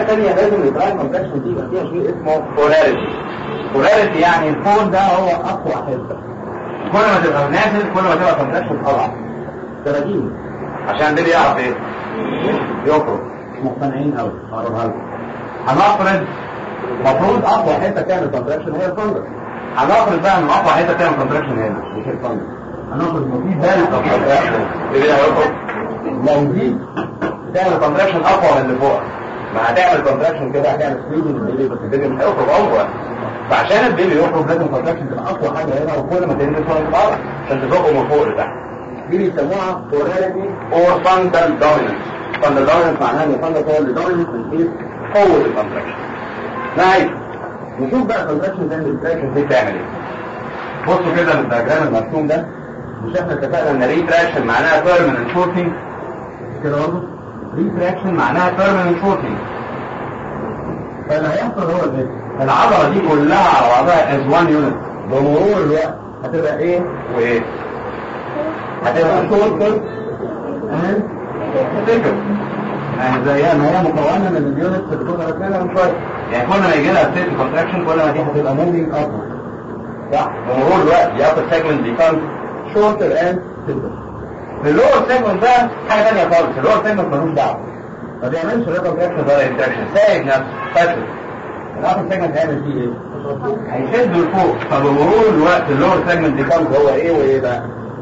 ثانية لازم البراين كونتراكشن دي يبقى فيها شيء اسمه بولاريتي بولاريتي يعني الفور ده هو اقوى حته كل ما تبقى نازل كل ما تبقى كونتراكشن اضعف تراجيم عشان ده يعرف ايه يخرج مقتنعين قوي اقربها لكم هنفرض المفروض اقوى حته تعمل كونتراكشن هي الفندق هنفرض بقى ان اقوى حته تعمل كونتراكشن هنا مش الفندق هنفرض ان في بالغ كونتراكشن ايه هيخرج لو دي تعمل كونتراكشن اقوى من اللي فوق ما هتعمل كونتراكشن كده هتعمل سكرين البيبي بس البيبي مش هيخرج عمره فعشان البيبي يخرج لازم كونتراكشن تبقى اقوى حاجه هنا وكل ما تنزل شويه تتقرب عشان تزقه من فوق لتحت دي بيسموها بولاريتي اور فاندال دوميننس فاندال دوميننس معناها ان الفاندال هو اللي دوميننس من حيث قوه الكونتراكشن نايس نشوف بقى الكونتراكشن ده الكونتراكشن دي بتعمل ايه بصوا كده الدياجرام المرسوم ده مش احنا اتفقنا ان ريتراكشن معناها بيرمننت شورتنج كده برضه ريتراكشن معناها بيرمننت شورتنج فاللي هيحصل هو ده العضله دي كلها على بعضها از وان يونت بمرور الوقت هتبقى ايه وايه هتبقى شورتر اند ثيكر يعني زي ما هي مكونه من اليونتس اللي كنا رسمينها من شويه يعني كل ما يجي لها ستيت كونتراكشن كل ما دي هتبقى موفينج ابورد صح بمرور الوقت the upper segment becomes shorter and thicker اللور سيجمنت ده حاجه ثانيه خالص اللور سيجمنت ملوش دعوه ما بيعملش لا كونتراكشن ولا انتراكشن سايب نفسه فاتل الابر سيجمنت هيعمل فيه ايه؟ هيشد لفوق فبمرور الوقت اللور سيجمنت بيكمز هو ايه وايه بقى؟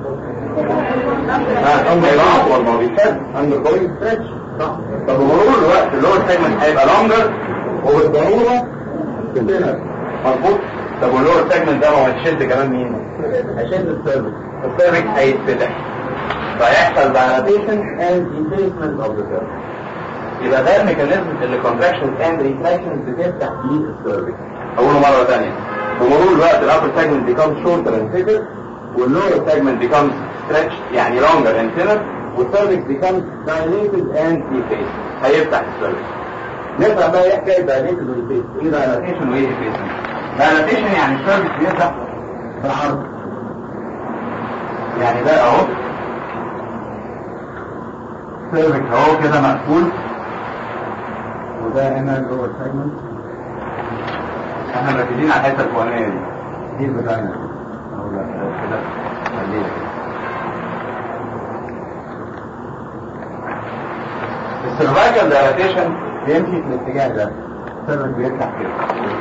ها هيبقى اطول ما هو بيشد اندر جوينج ستريتش صح فبمرور الوقت اللور سيجمنت هيبقى لونجر وبالضروره كده مظبوط طب واللور سيجمنت ده ما هو هيشد كمان مين؟ هيشد السيرفكس السيرفكس هيتفتح فيحصل dilatation and effacement of the cervix يبقى ده الميكانيزم اللي contractions and retractions بتفتح فيه السيرفكس اقوله مرة ثانية بمرور الوقت الابر segment becomes shorter and thicker والlower segment becomes stretched يعني longer and thinner والسيرفكس becomes dilated and effaced هيفتح السيرفكس نفهم بقى ايه حكاية dilated و effaced ايه dilatation وايه effacement dilatation يعني السيرفكس بيفتح بالعرض يعني ده اهو سيرفك اهو كده مقفول وده هنا اللور سيجمنت احنا مركزين على الحته الفوقانيه دي دي الفاجينا اهو لا كده خليها السيرفايكال دايلاتيشن بيمشي في الاتجاه ده السيرفك بيفتح كده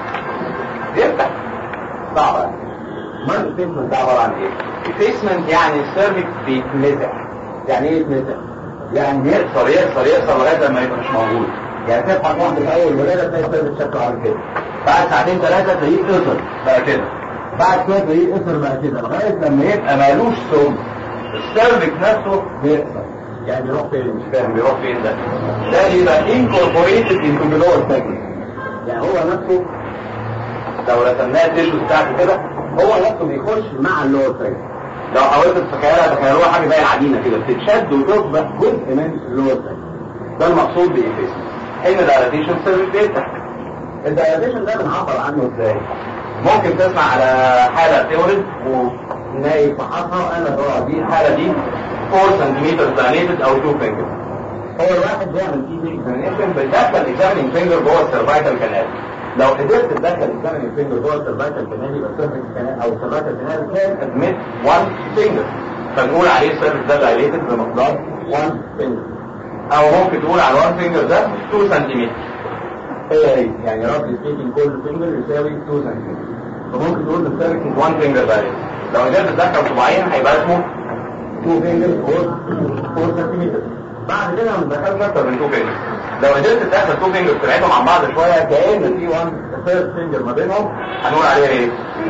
بيفتح صعبة ما الفيسمنت ده عبارة عن ايه؟ الفيسمنت يعني السيرفكس بيتمسح يعني ايه يتمسح؟ يعني يقصر يقصر يقصر لغايه لما يبقى مش موجود يعني تبحث واحده في اول ولاده تلاقي السيرفكس شكله عامل كده بعد ساعتين ثلاثه تلاقيه قصر بقى كده بعد كده تلاقيه قصر بقى كده لغايه لما يبقى مالوش سم السيرفكس نفسه بيقصر يعني بيروح فين مش فاهم بيروح فين ده ده يبقى انكوربوريتد انتو بلور سيجمنت يعني هو نفسه لو رسمناه التيشو بتاعته كده هو نفسه بيخش مع اللور سيجمنت لو حاولت تتخيلها تخيلوها حاجه زي العجينه كده بتتشد وتصبح جزء من اللور سيجمنت ده المقصود بايفيسمنت حين الدايلاتيشن سيرفيس بيفتح الدايلاتيشن ده بنعبر عنه ازاي ممكن تسمع على حاله تولد ونلاقي فحصها انا بقى دي الحاله دي 4 سنتيمتر دايليتد او 2 فينجر هو الواحد بيعمل فيه اكزامينيشن بيدخل اكزامينينج فينجر جوه السيرفايكال كانال لو قدرت تدخل اكزامينينج فينجر جوه السيرفايكال كانال يبقى السيرفيكس كانال او السيرفايكال كانال كان ادميت 1 فينجر فنقول عليه السيرفيكس ده دايليتد بمقدار 1 فينجر او ممكن تقول على 1 فينجر ده 2 سنتيمتر هي هي يعني رابلي سبيكينج كل فينجر يساوي 2 سنتيمتر فممكن تقول السيرفيكس 1 فينجر دايليتد لو قدرت تدخل صباعين هيبقى اسمه 2 فينجرز اور 4 سنتيمتر بعد كده ما ندخلش اكتر من 2 فينجرز لو قدرت تدخل 2 فينجرز تبعدهم عن بعض شويه كأن في 1 ثيرد فينجر ما بينهم هنقول عليها ايه؟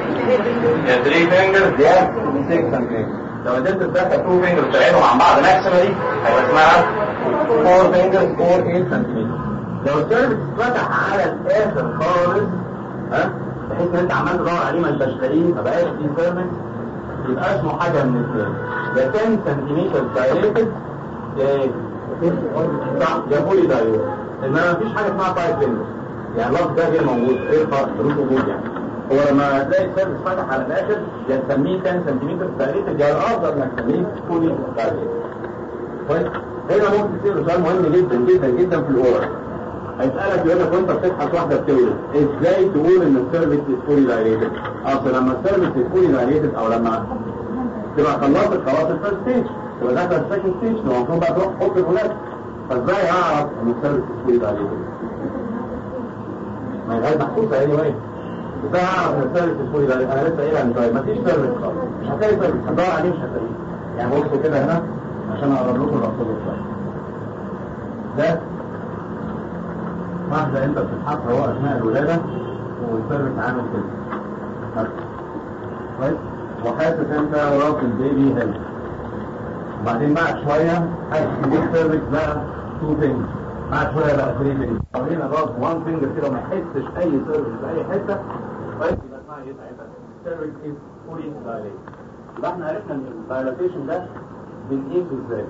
3 فينجرز يا 6 سنتيمتر لو قدرت تدخل 2 فينجرز تبعدهم عن بعض ماكسيمالي هيبقى اسمها 4 فينجرز اور 8 سنتيمتر لو السيرفكس اتفتح على الاخر خالص ها بحيث ان انت عمال تدور عليه ما انتش لاقيه ما بقاش فيه سيرفكس يبقى اسمه حاجة من الاثنين يا 10 سنتيمتر دايركتد صح يا بولي دايركت انما مفيش حاجة اسمها 5 فينجر يعني اللفظ ده غير موجود غير فرق ملوش وجود يعني هو لما تلاقي السيرفس فتح على الاخر يا تسميه 10 سنتيمتر دايركتد يا الافضل انك تسميه بولي دايركت كويس هنا ممكن تصير سؤال مهم جدا جدا جدا في الاورال هيسألك يقول لك وانت بتبحث واحدة بتولد ازاي تقول ان السيرفيس فولي دايليتد اصل لما السيرفيس فولي دايليتد او لما تبقى خلصت خلاص الفيرست ستيج تبقى داخل السكند ستيج تبقى المفروض بقى تروح تحط الولاد فازاي اعرف ان السيرفيس فولي دايليتد ما هي غير محسوسة اني واي ازاي اعرف ان السيرفيس فولي دايليتد انا لسه قايلها من شويه مفيش سيرفيس خالص مش هتلاقي سيرفيس هتدور عليه مش هتلاقيه يعني بصوا كده هنا عشان اقرب لكم الرصيد شويه ده واحدة انت بتتحطها هو اثناء الولادة والسيرفس عامل كده كويس وحاسس انت راس البيبي هنا وبعدين بعد شوية حاسس ان السيرفس بقى تو فينجر بعد شوية بقى ثري فينجر حوالين الراس وان فينجر كده وما يحسش اي سيرفس في اي حتة كويس يبقى اسمها ايه ساعتها السيرفس از فولي دايليت يبقى احنا عرفنا ان الدايلاتيشن ده بنقيسه ازاي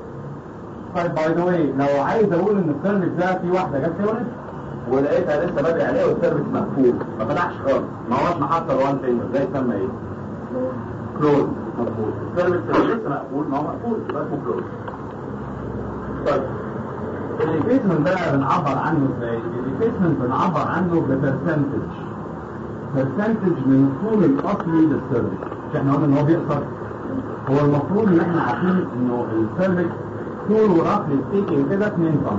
طيب باي ذا واي لو عايز اقول ان السيرفيس ده في واحده جت تولد ولقيتها لسه بدري عليها والسيرفيس مقفول ما فتحش خالص ما هوش محصل وان فينجر زي يسمى ايه؟ كلوز مقفول السيرفيس اللي لسه مقفول ما هو مقفول يبقى اسمه كلوز طيب الريبيسمنت ده بنعبر عنه ازاي؟ الريبيسمنت بنعبر عنه ببرسنتج برسنتج من طول الاصلي للسيرفيس مش احنا قلنا ان هو بيقصر هو المفروض ان احنا عارفين انه السيرفيس طول ورفل سبيكينج كده 2 سم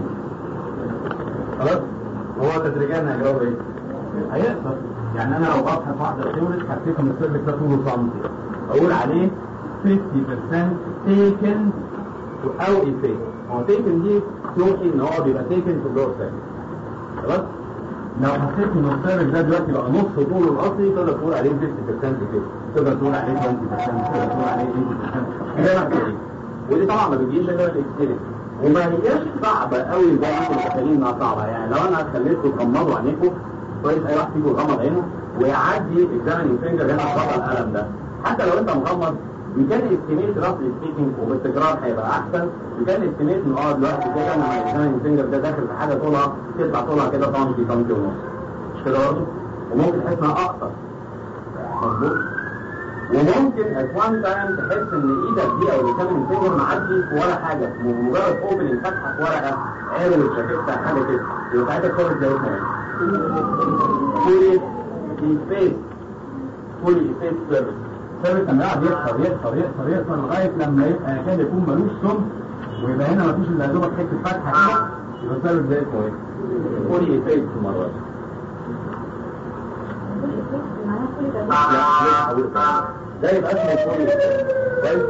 خلاص هو تدريجيا هيجاوب ايه؟ هيقصر يعني انا لو ببحث واحده تولد حسيت ان السيرفيس ده طوله سم اقول عليه 50% taken او effect هو taken دي توحي ان هو بيبقى taken في اللور سيرفيس خلاص لو حسيت ان السيرفيس ده دلوقتي بقى نص طوله الاصلي تقدر تقول عليه 50% كده تقدر تقول عليه 20% تقدر تقول عليه 80% زي ما بتقول ودي طبعا ما بتجيش غير الاكسبيرينس وما هياش صعبه قوي زي ما انتم متخيلين انها صعبه يعني لو انا خليتكم تغمضوا عينيكم كويس اي واحد فيكم يغمض عينه ويعدي اكزامن فينجر هنا بره القلم ده حتى لو انت مغمض يمكن استيميت رفل سبيكينج وبالتكرار هيبقى احسن يمكن استيميت ان اه دلوقتي كده لما الاكزامن فينجر ده داخل في حاجه طولها تطلع طولها كده سنتي سنتي ونص مش كده برضه وممكن تحس انها اقصر مظبوط وممكن at one time تحس ان ايدك دي او الكامل فينجر معدي في ولا حاجة مجرد اوبننج فتحة في ورقة عروج شاكتها حاجة كده يبقى ساعتها كورس زي اسمها ايه؟ فولي فيس فولي فيس سيرفيس سيرفيس لما يقعد يكسر يكسر يكسر يكسر لغاية لما يبقى يكاد يكون ملوش سم ويبقى هنا مفيش الا دوبك حتة فتحة كده يبقى سيرفيس زي اسمه ايه؟ فولي فيس مرات ده يبقى اسمه فولي طيب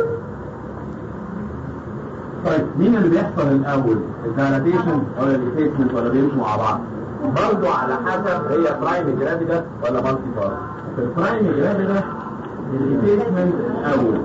طيب مين اللي بيحصل الاول الدايلاتيشن ولا الافيسمنت ولا بيمشوا مع بعض برضه على حسب هي برايم جرافيدا ولا مالتي فار في البرايم جرافيدا الافيسمنت الاول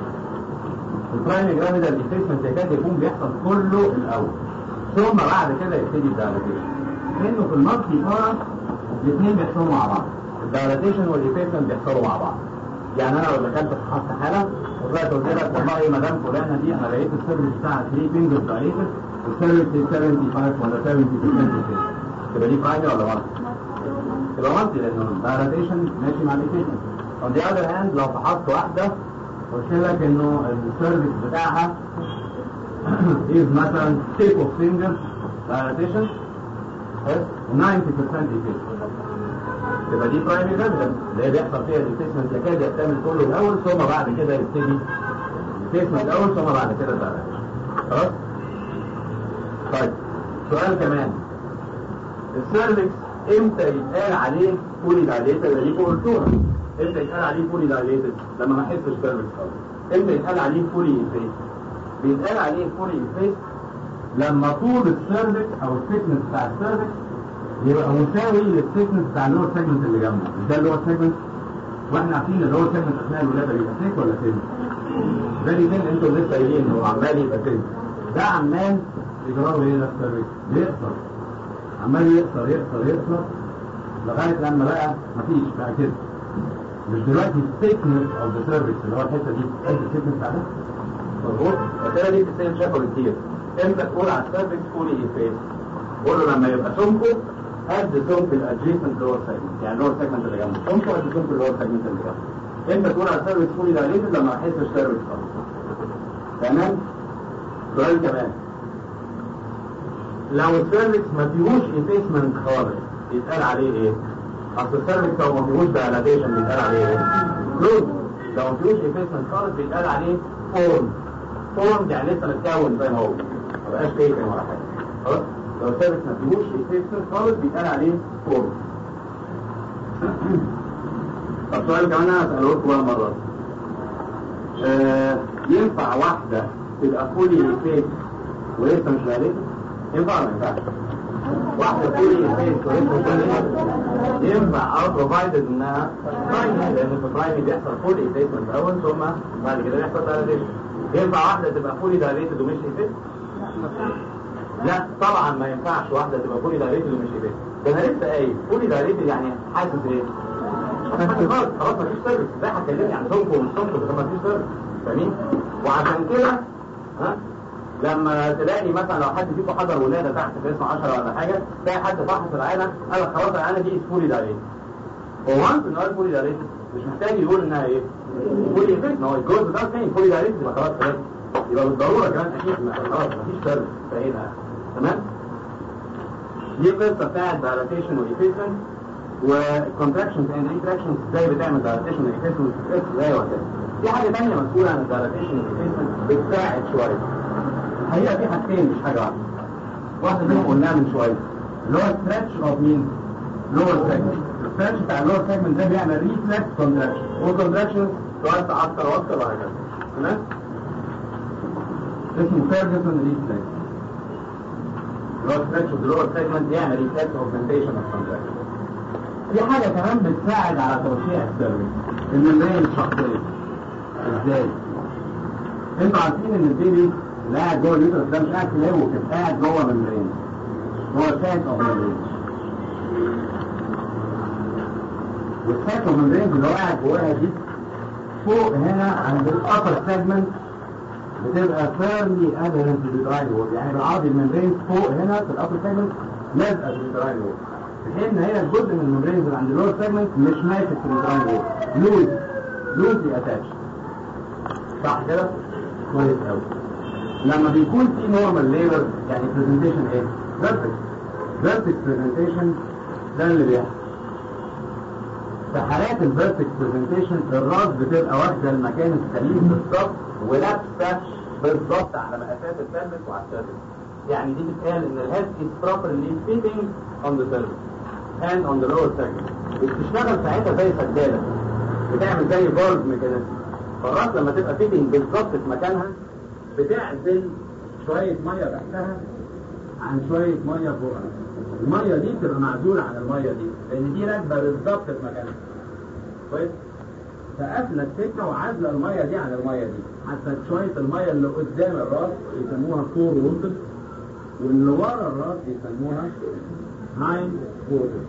البرايم جرافيدا الافيسمنت يكاد يكون بيحصل كله الاول ثم بعد كده يبتدي الدايلاتيشن لانه في المالتي فار الاثنين بيحصلوا مع بعض الدايلاتيشن والافيسمنت بيحصلوا مع بعض يعني انا لو دخلت في خط حاله وطلعت قلت لك والله مدام فلانه دي انا لقيت السيرفيس بتاعها 3 فينجر دايليتد والسيرفيس 75 ولا 70 تبقى دي برايمري ولا مالتي؟ تبقى مالتي لانه الدايلاتيشن ماشي مع الافيسمنت on the other hand لو فحصت واحده قلت لك انه السيرفيس بتاعها is مثلا tip of finger dilatation و 90% efficient تبقى دي برايمري ريزيدنس اللي هي بيحصل فيها الريبليسمنت يكاد يكتمل كله الاول ثم بعد كده يبتدي الريبليسمنت الاول ثم بعد كده الدايلاتيشن خلاص؟ طيب سؤال كمان السيرفكس امتى يتقال عليه فولي دايليتد اللي دي قلتوها امتى يتقال عليه فولي دايليتد لما ما احسش سيرفكس خالص امتى يتقال عليه فولي انفيس بيتقال عليه فولي انفيس لما طول السيرفكس او الثيكنس بتاع السيرفكس يبقى مساوي للثيكنس بتاع اللور سيجمنت اللي جنبه مش ده اللور سيجمنت واحنا عارفين اللور سيجمنت اثناء الولاده بيبقى ثيك ولا ثين فيري ثين انتوا لسه قايلين انه عمال يبقى ثين ده عمال يجربوا ايه ده السيرفكس بيقصر عمال يقصر يقصر يقصر لغايه لما بقى مفيش بقى كده مش دلوقتي الثيكنس اوف ذا سيرفكس اللي هو الحته دي قد الثيكنس بتاع ده مظبوط الاسئله دي بتتسال شافوا كتير امتى تقول على السيرفكس فولي ايه قول له لما يبقى سمكه قد سمك الادجيسنت لور سيجمنت يعني اللور سيجمنت اللي جنبه سمكه قد سمك اللور سيجمنت اللي جنبه انت تقول على السيرفيس فولي دايليتد لما احس السيرفيس خالص تمام سؤال كمان لو السيرفكس ما فيهوش افيسمنت خالص يتقال عليه ايه؟ اصل السيرفكس لو ما فيهوش دايلاتيشن بيتقال عليه ايه؟ كلوز لو ما فيهوش افيسمنت خالص بيتقال عليه فورم فورم يعني لسه متكون زي ما هو ما بقاش تيكن ولا حاجه خلاص لو السيرفكس ما فيهوش افيسمنت خالص بيتقال عليه فورم طب سؤال كمان انا هسأله لكم بقى مرة آه ينفع واحدة تبقى فولي فيس ولسه مش بالغة؟ ينفع ولا ما ينفعش؟ واحدة فولي فيس ولسه مش بالغة؟ ينفع اه بروفايدد انها برايمري لان في برايمري بيحصل فولي فيسمنت اول ثم بعد كده بيحصل دايليشن ينفع واحدة تبقى فولي دايليتد ومش فيس؟ لا طبعا ما ينفعش واحدة تبقى فولي دايليتد ومش فيس ده انا لسه قايل فولي دايليتد يعني حاسس ايه؟ خلاص خلاص مفيش سيرفيس ازاي هتكلمني عن سمك ومش سمك بس مفيش سيرفيس فاهمين وعشان كده ها لما تلاقي مثلا لو حد فيكم حضر ولاده تحت في اسم 10 ولا حاجه تلاقي حد فحص العينه قال لك خلاص العينه دي فولي دايليتد هو وانس ان هو فولي دايليتد مش محتاج يقول انها ايه فولي افكت ما هو الجوز ده تاني فولي دايليتد يبقى خلاص خلاص يبقى بالضروره كمان اكيد خلاص مفيش سيرفيس فاهمها تمام دي قصه بتاعت دايلاتيشن وايفيسمنت والكونتراكشنز اند ريتراكشنز ازاي بتعمل دايلاتيشن وايفيسمنت ازاي وكده في حاجه ثانيه مسؤوله عن الدايلاتيشن والايفيسمنت بتساعد شويه الحقيقه في حاجتين مش حاجه واحده واحده منهم قلناها من شويه اللي هو ستريتش اوف مين لور سيجمنت الستريتش بتاع اللور سيجمنت ده بيعمل ريفلكس كونتراكشن والكونتراكشن توسع اكتر واكتر وهكذا تمام اسمه فيرجسون ريفلكس اللي هو ستريتش اوف لور سيجمنت يعمل ريفلكس اوجمنتيشن اوف كونتراكشن في حاجة كمان بتساعد على توسيع السيرفيس الممبرين الشخصية ازاي؟ انتوا عارفين ان البيبي اللي قاعد جوه اليوترس ده مش قاعد في الهو كده قاعد جوه ممبرين هو ساك اوف ممبرين والساك اوف ممبرين اللي هو قاعد جواها دي فوق هنا عند الابر سيجمنت بتبقى فيرلي ادهرنت للدراي وول يعني بالعرض الممبرين فوق هنا في الابر سيجمنت لازقه في الدراي وول في حين ان هي الجزء من الممبرين اللي عند اللور سيجمنت مش ماسك في الدراي وول لوز لوزلي اتاتش صح كده؟ كويس قوي لما بيكون في نورمال ليبر يعني برزنتيشن ايه؟ فيرتكس فيرتكس برزنتيشن ده اللي بيحصل في حالات الفيرتكس برزنتيشن الراس بتبقى واخده المكان السليم بالظبط ولابسه بالظبط على مقاسات السيرفس وعلى السيرفس يعني دي بتقال ان الهيد is properly fitting on the surface and on the lower segment بتشتغل ساعتها زي سجاده بتعمل زي بارد ميكانيزم فالراس لما تبقى فيتنج بالظبط في مكانها بتعزل شويه ميه تحتها عن شويه ميه فوقها الميه دي بتبقى معزوله عن الميه دي لان دي راكبه بالظبط في مكانها كويس فقافله السكه وعازله الميه دي عن الميه دي حتى شويه الميه اللي قدام الراس يسموها فور ووتر واللي ورا الراس يسموها هايند ووتر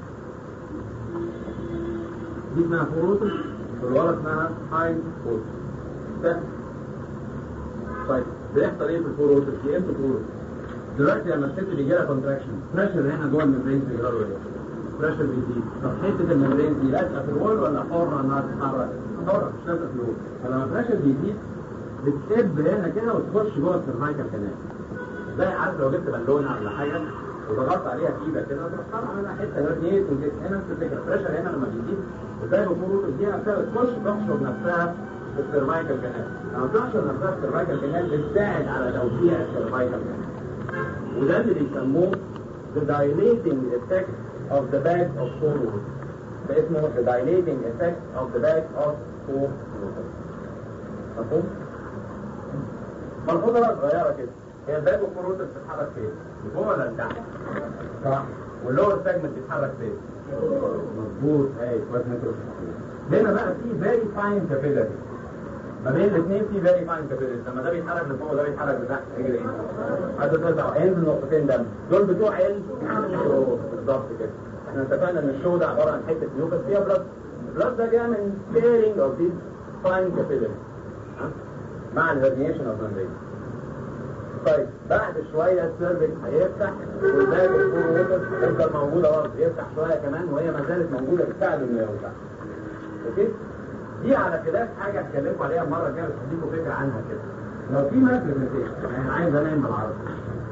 دي اسمها فور ووتر واللي ورا اسمها هايند ووتر طيب بيحصل ايه في الفور ووتر؟ في امتى فور ووتر؟ دلوقتي لما الست بيجي لها كونتراكشن بريشر هنا جوه الممبرين بيجرى له ايه؟ بريشر بيزيد طب حته الممبرين دي لازقه في الوول ولا حره انها تتحرك؟ حره مش لازقه في الوول فلما البريشر بيزيد بتسب هنا كده وتخش جوه السيرفايكال كانال زي عارف لو جبت بالونه ولا حاجه وضغطت عليها في ايدك كده وتختار منها حته هرنيت وكده هنا نفس الفكره البريشر هنا لما بيزيد ازاي بتمر دي نفسها بتخش تحشر نفسها في السيرفايكال كانال لما تحشر نفسها في السيرفايكال كانال بتساعد على توسيع السيرفايكال كانال وده اللي بيسموه the dilating effect of the back of forward ده اسمه the dilating effect of the back of forward مفهوم؟ ملحوظة بقى صغيرة كده هي الباك اوف فورورد بتتحرك فين؟ لفوق ولا لتحت؟ صح واللور سيجمنت بيتحرك فين؟ مظبوط ايوه كويس انت هنا بقى في فيري فاين كابيلاري ما بين الاثنين في فيري فاين كابيلاري لما ده بيتحرك لفوق وده بيتحرك لتحت يجري ايه؟ عايز تطلع انزل نقطتين دم دول بتوع ال بالظبط كده احنا اتفقنا ان الشو ده عباره عن حته نيوكس فيها بلاد البلاد ده جاي من سبيرنج اوف ذيس فاين كابيلاري مع الهرنيشن اوف ممبرين طيب بعد شوية السيرفكس هيفتح والباقي الفور ووتر تفضل موجودة برضه يفتح شوية كمان وهي ما زالت موجودة بتساعد انه يوسع اوكي دي على خلاف حاجة اتكلموا عليها مرة كده بس اديكم فكرة عنها كده لو في ماس برزنتيشن يعني عايز انام بالعرض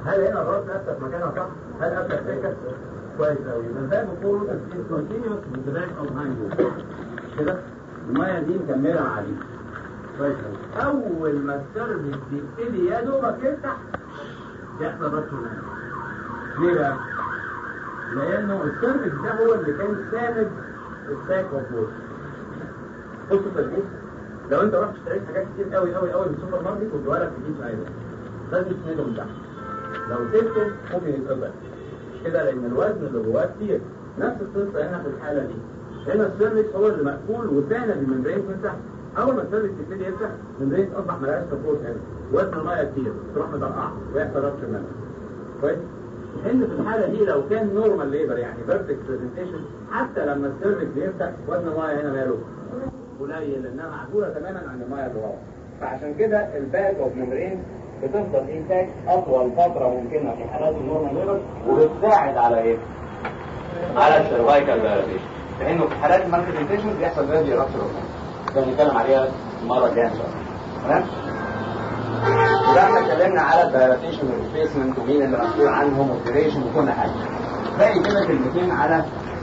هل هنا الراس ثابته في مكانها صح؟ هل ثابته سكه؟ كويس قوي يبقى الباب فور روت از كونتينيوس with the back of hind كده الميه دي مكمله مع دي كويس قوي اول ما السيرفيس بيبتدي يا دوبك يفتح يحصل رش هنا ليه بقى؟ لانه السيرفيس ده هو اللي كان ساند الساك اوف ووتر بصوا التركيز لو انت رحت اشتريت حاجات كتير قوي قوي قوي من السوبر ماركت وجواها لك تجيب ايوه لازم تسنده من تحت لو سبته ممكن يتقطع كده لان الوزن اللي جواه كتير نفس القصه هنا في الحاله دي هنا السيرفيس هو اللي مقفول وساند الممبرين من تحت اول ما السيرفيس يبتدي يفتح الممبرين اصبح ملهاش سبورت هنا وزن الميه كتير تروح مطرقعه ويحصل ربش منها كويس ان في الحاله دي لو كان نورمال ليبر يعني بيرفكت برزنتيشن حتى لما السيرفيس بيفتح وزن الميه هنا ماله قليل لانها معزوله تماما عن الميه اللي ورا فعشان كده الباك اوف ممبرين بتفضل انتاج اطول فتره ممكنه في حالات النورمال ليبر وبتساعد على ايه؟ على السيرفايكال دايلاتيشن لانه في حالات الماركتنتيشن بيحصل راديو رابشر ده هنتكلم عليها المره الجايه ان شاء الله تمام؟ وده احنا اتكلمنا على الدايلاتيشن والريبليسمنت ومين اللي مسؤول عنهم والديريشن وكل حاجه باقي كده كلمتين على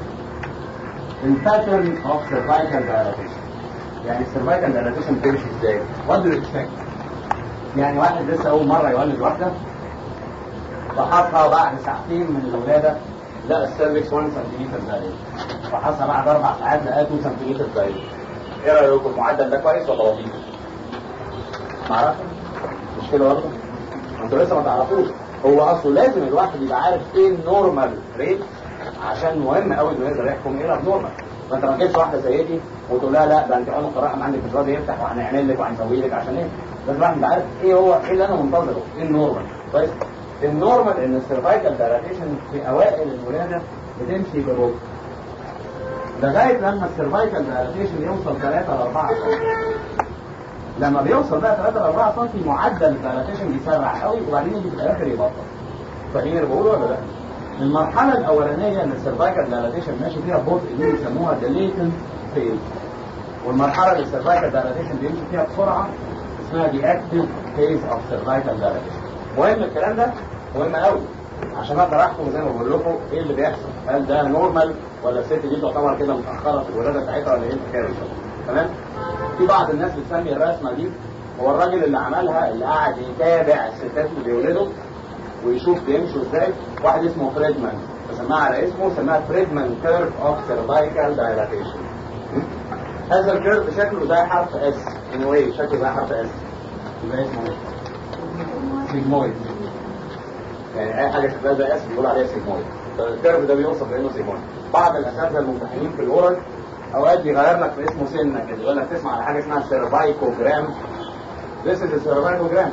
الباترن اوف سيرفايكال دايلاتيشن يعني السيرفايكال دايلاتيشن بتمشي ازاي؟ وات دو اكسبكت؟ يعني واحد لسه اول مره يولد واحده فحصها بعد ساعتين من الولاده لقى السيرفكس 1 سنتيمتر زايد فحصها بعد اربع ساعات لقاه 2 سنتيمتر زايد ايه رايكم المعدل ده كويس ولا بطيء؟ معرفش مش كده برضه؟ انتوا لسه ما تعرفوش هو اصله لازم الواحد يبقى عارف ايه النورمال ريت عشان مهم قوي انه يقدر يحكم ايه الابنورمال ما انت ما تجيبش واحده زي دي وتقول لها لا ده انت عنق الرحم عندك مش راضي يفتح وهنعمل لك وهنسوي لك عشان ايه؟ لازم الواحد يبقى عارف ايه هو ايه اللي انا منتظره؟ ايه النورمال؟ كويس؟ النورمال ان السيرفايكال دايلاتيشن في اوائل الولاده بتمشي ببطء لغايه لما السيرفايكال دايلاتيشن يوصل 3 ل 4 سم لما بيوصل بقى 3 ل 4 سم معدل الدايلاتيشن بيسرع قوي وبعدين يجي في الاخر يبطل فاهمين اللي بقوله ولا لا؟ المرحلة الأولانية اللي السيرفايكال دايلاتيشن ماشي فيها ببطء دي بيسموها ديليتن فيز والمرحلة اللي السيرفايكال دايلاتيشن بيمشي فيها بسرعة اسمها دي اكتف فيز اوف سيرفايكال دايلاتيشن مهم الكلام ده مهم قوي عشان اقدر احكم زي ما بقول لكم ايه اللي بيحصل هل ده نورمال ولا الست دي تعتبر كده متاخره في الولاده بتاعتها ولا ايه الحكايه تمام في بعض الناس بتسمي الرسمه دي هو الراجل اللي عملها اللي قاعد يتابع الستات اللي بيولدوا ويشوف بيمشوا ازاي واحد اسمه فريدمان فسماها على اسمه سماها فريدمان كيرف اوف سيرفايكال دايلاتيشن هذا الكيرف شكله زي حرف اس ان واي شكله زي حرف اس يبقى اسمه ايه؟ سيجمويد يعني اي حاجه شكلها زي اس بيقول عليها سيجمويد فالكيرف ده بيوصف بانه سيجمويد بعض الاساتذه الممتحنين في الاورال اوقات بيغير لك في اسمه سنه كده يقول لك تسمع على حاجه اسمها سيرفايكوجرام This is a cervicogram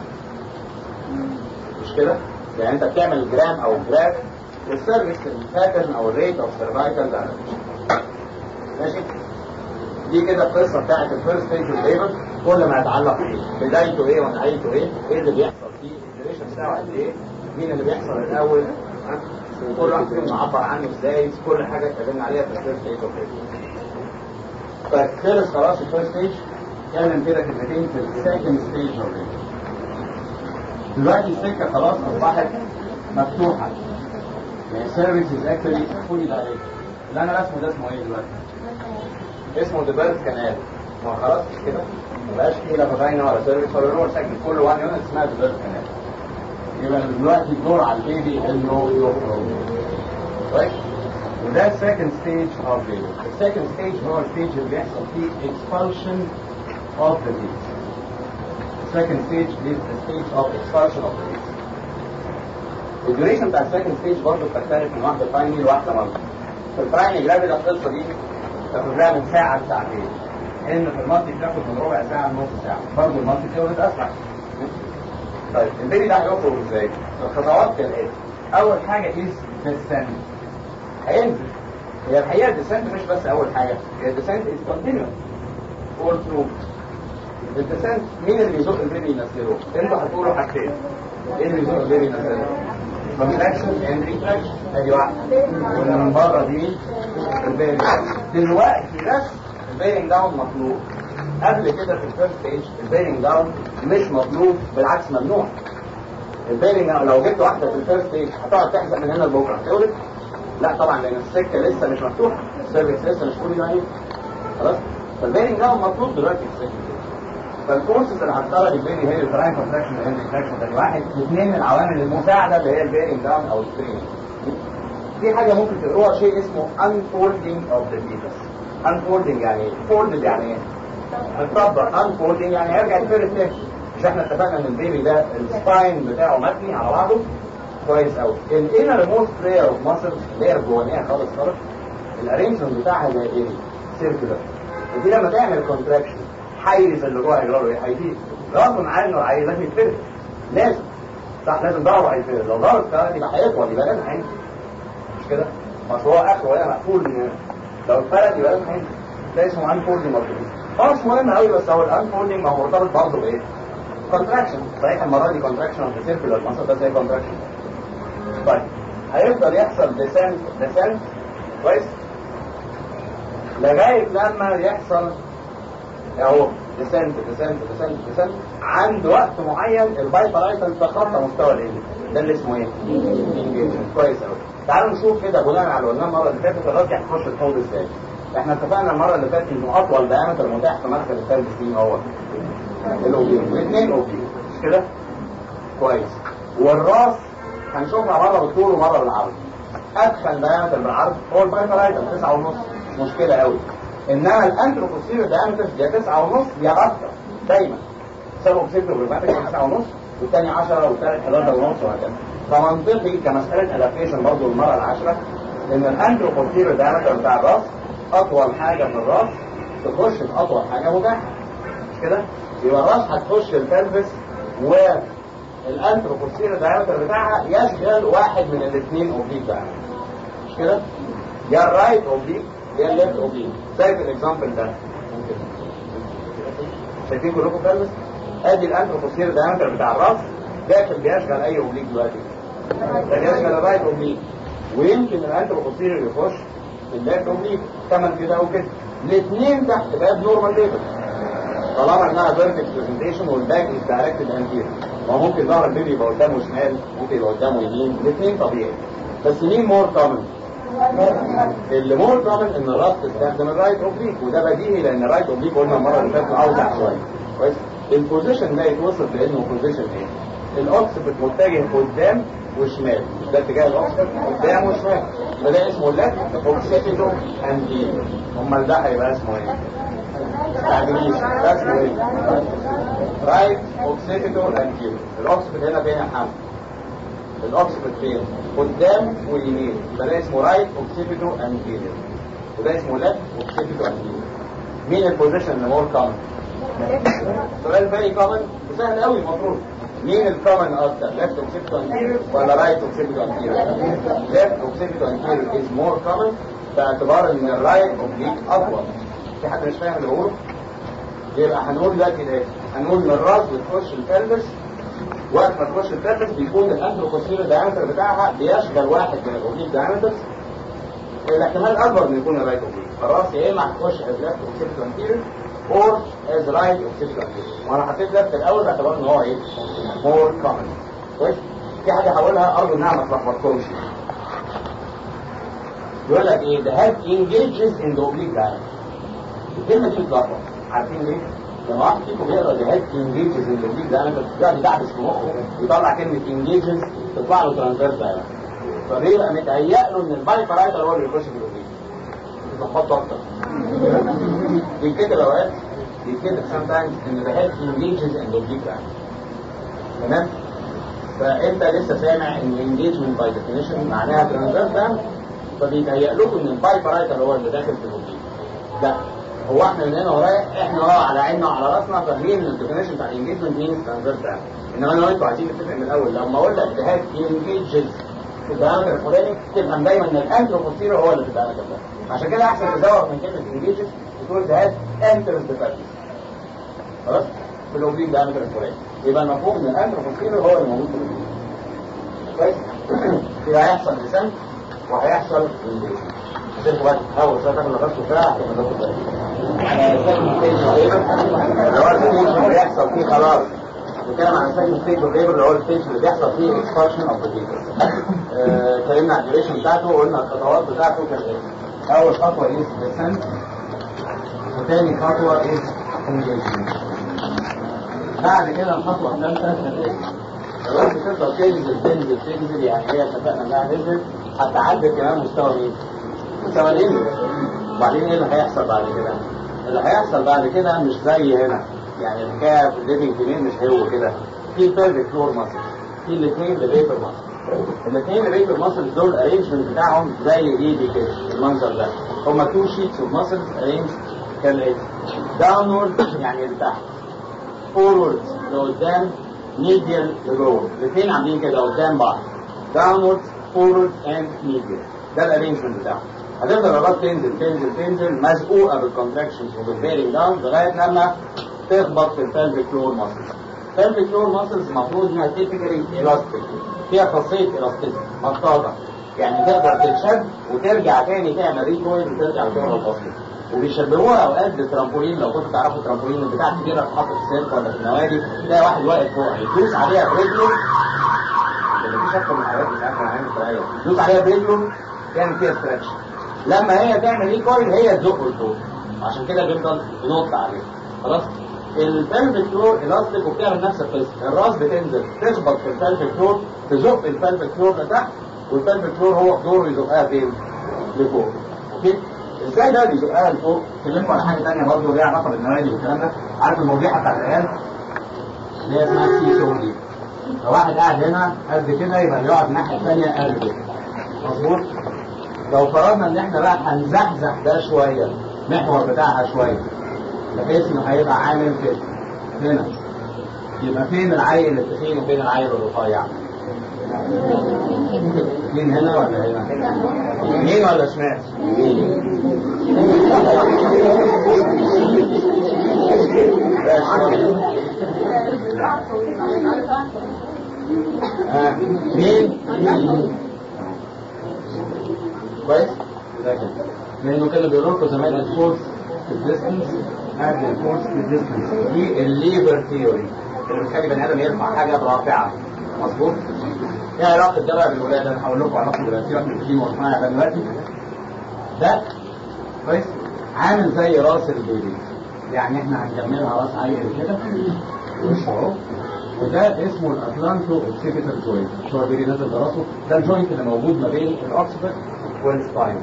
مش كده؟ يعني انت بتعمل جرام او جراف للسيرفيس الباترن او الريت او سيرفايكال دايلاتيشن ماشي دي كده القصه بتاعت الفيرست ستيج الليبر كل ما يتعلق بايه بدايته ايه ونهايته ايه ايه اللي بيحصل فيه الديوريشن بتاعه قد ايه مين اللي بيحصل الاول ها؟ وكل واحد فيهم معبر عنه ازاي كل حاجه اتكلمنا عليها في الفيرست ستيج اوف طيب خلص خلاص الفيرست ستيج اتكلم كده كلمتين في السكند ستيج اوف دلوقتي السكة خلاص أصبحت مفتوحة يعني السيرفيس از اكشولي فولي دايركت اللي أنا رسمه ده اسمه إيه دلوقتي؟ اسمه ذا بيرث كانال ما خلاص كده ما بقاش فيه لا فاجينا ولا سيرفيس ولا نور ساكن كل وان يونت اسمها ذا بيرث كانال يبقى دلوقتي الدور على البيبي انه يخرج كويس وده السكند ستيج اوف بيبي السكند ستيج هو الستيج اللي بيحصل فيه expulsion of the baby second stage is the stage of expulsion of the baby. الديوريشن بتاع السكند ستيج برضه بتختلف من واحده برايمري لواحده مالتي. في البرايمري جرافيد القصه دي تاخد لها من ساعه لساعتين. ان في المالتي بتاخد من ربع ساعه لنص ساعه. برضه المالتي بتولد اسرع. طيب البيبي ده هيخرج ازاي؟ الخطوات كالاتي. اول حاجه از ديسنت. هينزل. هي الحقيقه الديسنت مش بس اول حاجه، هي الديسنت از كونتينيوس. فول ثرو الديسنت مين اللي بيزق البيبي ينزله؟ انتوا هتقولوا حاجتين ايه اللي بيزق البيبي ينزله؟ كونتراكشن اند ريتراكشن ادي واحده قلنا من بره دي البيرنج دلوقتي بس البيرنج داون مطلوب قبل كده في الفيرست ستيج البيرنج داون مش مطلوب بالعكس ممنوع البيرنج لو جبت واحده في الفيرست ستيج هتقعد تحزق من هنا لبكره هتولد لا طبعا لان السكه لسه مش مفتوحه السيرفكس لسه مش فولي جاي خلاص فالبيرنج ده مطلوب دلوقتي في السكه فالكورسز اللي هتخرج البيرنج هي التراين كونتراكشن والهند كونتراكشن ده واحد اثنين من العوامل المساعده اللي هي البيرنج داون او السترينج في حاجه ممكن تقروها شيء اسمه unfolding of the fetus unfolding يعني folded يعني ايه؟ هتطبق unfolding يعني هيرجع الفيرست ستيج مش احنا اتفقنا ان البيبي ده السباين بتاعه مبني على بعضه كويس قوي الانر موست بلاير اوف ماسل اللي هي الجوانيه خالص خالص الارينجمنت بتاعها زي ايه سيركولار ودي لما تعمل كونتراكشن حيز اللي جوه هيجرى له ايه هيزيد غصب عنه عايز لازم يتفرد لازم صح لازم ضربه هيتفرد لو ضرب ده يبقى هيطول يبقى لازم هينزل مش كده مش هو اخره هنا مقفول من هنا لو اتفرد يبقى لازم هينزل ده اسمه انفولدنج ماركتنج هو مش مهم قوي بس هو الانفولدنج ما هو مرتبط برضه بايه كونتراكشن صحيح المره دي كونتراكشن اوف سيركولار ماسل ده زي كونتراكشن طيب هيفضل يحصل ديسنت ديسنت كويس لغايه لما يحصل اهو ديسنت ديسنت ديسنت ديسنت عند وقت معين البايبرايتال تخطى مستوى الانجل ده اللي اسمه ايه؟ انجيجمنت كويس قوي تعالوا نشوف كده بناء على اللي قلناه المره اللي فاتت الراجل هتخش الحوض ازاي احنا اتفقنا المره اللي فاتت انه اطول دايمتر متاح في مركز الثالث سين هو الاوبين والاثنين اوبين مش كده؟ كويس والراس هنشوفها مره بالطول ومره بالعرض ادخل دايمتر بالعرض هو البايبرايتال تسعة ونص مشكله قوي انما الانتروبوسير دايمتر يا تسعة ونص يا اكتر دايما سبب سيكتور بالماتك تسعة ونص والثاني 10 والثالث 11 ونص وهكذا فمنطقي كمسألة ادابتيشن برضه المرة العاشرة ان الانتروبوسير دايمتر بتاع الراس اطول حاجة من الراس تخش في اطول حاجة متاحة مش كده؟ يبقى الراس هتخش البلفس والانتروبوسير دايمتر بتاعها يشغل واحد من الاثنين اوبليك دايمتر مش كده؟ يا الرايت اوبليك يا الليفت اوبليك زي في الاكزامبل ده ممكن شايفين كلكم بلفس؟ ادي الانتروبوسير دايمتر بتاع الراس داخل بيشغل اي اوبليك دلوقتي ده بيشغل الرايت اوبليك ويمكن الانتروبوسير يخش في الليفت اوبليك كمان كده او كده الاثنين تحت باب نورمال ليفل طالما انها فيرتكس برزنتيشن والباك از دايركتد انتير ما ممكن ظهر البيبي يبقى قدامه شمال ممكن يبقى قدامه يمين الاثنين طبيعي بس مين مور كومن اللي مور كومن ان الراس تستخدم الرايت اوبليك وده بديهي لان الرايت اوبليك قلنا المره اللي فاتت اوسع شويه كويس البوزيشن ده يتوصف لانه بوزيشن ايه الاوكسبت متجه قدام وشمال مش ده اتجاه الاوكسبت قدام وشمال يبقى ده اسمه ليفت اوكسيبيتو اند امال ده هيبقى اسمه ايه تعديليش ده اسمه ايه رايت اوكسيبيتو اند الاوكسبت هنا فين يا محمد الاوكسبت فين قدام ويمين يبقى ده اسمه رايت اوكسيبيتو اند وده اسمه ليفت اوكسيبيتو اند مين البوزيشن اللي مور كومن سؤال فيري كومن وسهل قوي المفروض مين الكومن اكتر ليفت اوكسيبيتو انتيريور ولا رايت اوكسيبيتو انتيريور ليفت اوكسيبيتو انتيريور از مور كومن باعتبار ان الرايت اوبليك اطول في حد مش فاهم اللي بقوله يبقى هنقول دلوقتي ايه هنقول ان الراس بتخش البلبس وقت ما تخش البلبس بيكون الانتروكوسير دايمتر بتاعها بيشغل واحد من الاوبليك دايمترز الاحتمال اكبر ان يكون الرايت اوبليك فالراس يا اما هتخش از ليفت اوكسيبيتو انتيريور or as right occipital وانا حطيت left الاول باعتبار ان هو ايه more common كويس في حاجه هقولها ارجو انها ما تلخبطكمش يقول لك ايه the head engages in the oblique diameter الكلمه دي بتلخبط عارفين ليه؟ لما واحد فيكم بيقرا the head engages in the oblique diameter يقعد يدعبس في مخه يطلع كلمه engages تطلع له transverse diameter فبيبقى متهيأ له ان البايبرايتال هو اللي بيخش في الاوبليك تلخبطه اكتر بيتكتب اوقات بيتكتب sometimes ان the head engages in the oblique diameter تمام فانت لسه سامع ان engagement by definition معناها transverse diameter فبيتهيأ لكم ان البايبرايتال هو اللي داخل في الاوبليك لا هو احنا من هنا ورايح احنا اه على عيننا وعلى راسنا فاهمين ان الديفينيشن بتاع الانجيجمنت مينز ترانزفيرس دايمتر انما انا وانتوا عايزين نتفق من الاول لما اقول لك the head engages في الدايمتر الفلاني تفهم دايما ان الانتروبوستيريور هو اللي في الدايمتر ده عشان كده احسن تزوق من كلمه انجيجز تقول ده هاد انترس ديفاكتس خلاص في الاوبليك دايمتر الفلاني يبقى المفهوم ان الانتروبوستيريور هو اللي موجود في الاوبليك كويس يبقى هيحصل ديسنت وهيحصل انجيجز هتبقوا بقى تحاول شويه تاخد نفسه ساعه عشان تاخد بالك لو الستيج هيحصل فيه خلاص نتكلم عن السكند ستيج اوف ليبر اللي هو الستيج اللي بيحصل فيه اكسبانشن اوف ذا فيتس اتكلمنا عن الديوريشن بتاعته وقلنا الخطوات بتاعته كانت ايه اول خطوه ايه ديسنت وتاني خطوه ايه accumulation. بعد كده الخطوه الثالثه كانت ايه لو انت تفضل تنزل تنزل تنزل يعني هي اتفقنا انها تنزل هتعدي كمان مستوى مين؟ مستوى الانزل وبعدين ايه اللي هيحصل بعد كده؟ اللي هيحصل بعد كده مش زي هنا يعني الحكايه في الليفنج تنين مش هو كده في البيلفيك فلور ماسل في الاثنين لبيتر ماسل الاثنين لبيتر ماسل دول الارينجمنت بتاعهم زي ايدي كده المنظر ده هما تو شيتس اوف ماسلز ارينج كالاتي داونورد يعني لتحت فورورد لقدام ميديال لجوه الاثنين عاملين كده قدام بعض داونورد فورورد اند ميديال ده الارينجمنت بتاعهم هتفضل الرابط تنزل تنزل تنزل مزقوقه بالكونتراكشنز وبالبيرنج داون لغايه لما تخبط في البلفيك فلور ماسلز البلفيك فلور ماسلز المفروض انها تيبيكالي الاستيك فيها خاصيه الاستيك مطاطه يعني تقدر تتشد وترجع تاني تعمل ريكويل وترجع لشغل الاصلي وبيشبهوها اوقات بالترامبولين لو كنتوا تعرفوا الترامبولين البتاع الكبيره بتتحط في السيرك ولا في النوادي تلاقي واحد واقف فوق يدوس عليها برجله اللي مفيش اكتر من الحاجات مش عارف انا عامل طريقه يدوس عليها برجله يعمل فيها ستريتش لما هي تعمل ريكويل هي تزقه لفوق عشان كده بيفضل ينط عليه خلاص البلفيك فلور الاستيك وبتعمل نفس القصه الراس بتنزل تخبط في البلفيك فلور تزق البلفيك فلور لتحت والبلفيك فلور هو دوره يزقها فين؟ لفوق اوكي ازاي ده بيزقها لفوق؟ كلمكم على حاجه ثانيه برضه ليها علاقه بالنوادي والكلام ده عارف المرجحه بتاعت العيال اللي هي اسمها سي شو دي لو واحد قاعد هنا قد كده يبقى يقعد الناحيه الثانيه قد كده مظبوط؟ لو فرضنا ان احنا بقى هنزحزح ده شويه المحور بتاعها شويه بحيث انه هيبقى عامل كده هنا يبقى فين العيل التخين وفين العيل الرفيع؟ مين هنا ولا هنا؟ يمين ولا شمال؟ آه. مين؟ كويس؟ لانه كانوا بيقولوا لكم زمان الفورس الديستنس قبل الفورس الديستنس دي الليبر ثيوري اللي بتخلي بني ادم يرفع حاجه برافعه مظبوط؟ ايه علاقه ده بقى بالولاده؟ انا هقول لكم علاقه دلوقتي رقم التخين والرفيع ده دلوقتي ده كويس؟ عامل زي راس البيبي يعني احنا هنكملها راس عيل كده وش اهو وده اسمه الاتلانتو اوكسيبيتال جوينت مش هو البيبي نازل براسه ده الجوينت اللي موجود ما بين الاوكسيبت والسباين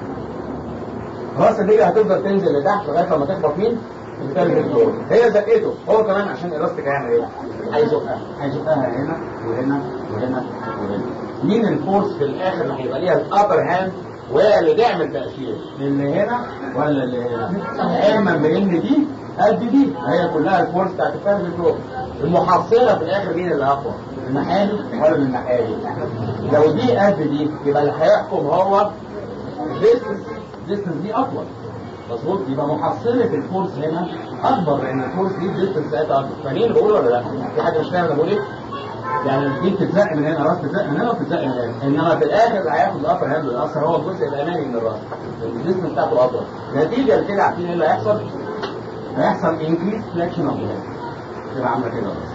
راس البيبي هتفضل تنزل لتحت لغايه لما تخبط مين؟ الثالث فلور هي زقته هو كمان عشان الاستيك هيعمل ايه؟ هيزقها هيزقها هنا وهنا وهنا وهنا مين الفورس في الاخر اللي هيبقى ليها الابر هاند وهي اللي تعمل تاثير اللي هنا ولا اللي هنا؟ علما بان دي قد دي هي كلها الفورس بتاعت الثالث فلور المحصله في الاخر مين اللي اقوى؟ الناحيه ولا الناحيه لو دي قد دي يبقى اللي هيحكم هو الديستنس الديستنس دي اطول مظبوط يبقى محصله الفورس هنا اكبر لان الفورس دي الديستنس بتاعتها اكبر فاهمين بقول ولا لا؟ في حد مش فاهم انا بقول ايه؟ يعني دي بتتزق من هنا راس بتتزق من هنا وبتتزق من هنا انما في الاخر اللي هياخد الابر هاند والاثر هو الجزء الامامي من الراس الديستنس بتاعته اطول نتيجه لكده عارفين ايه اللي هيحصل؟ هيحصل انكريس فليكشن اوف الهيد تبقى عامله كده بس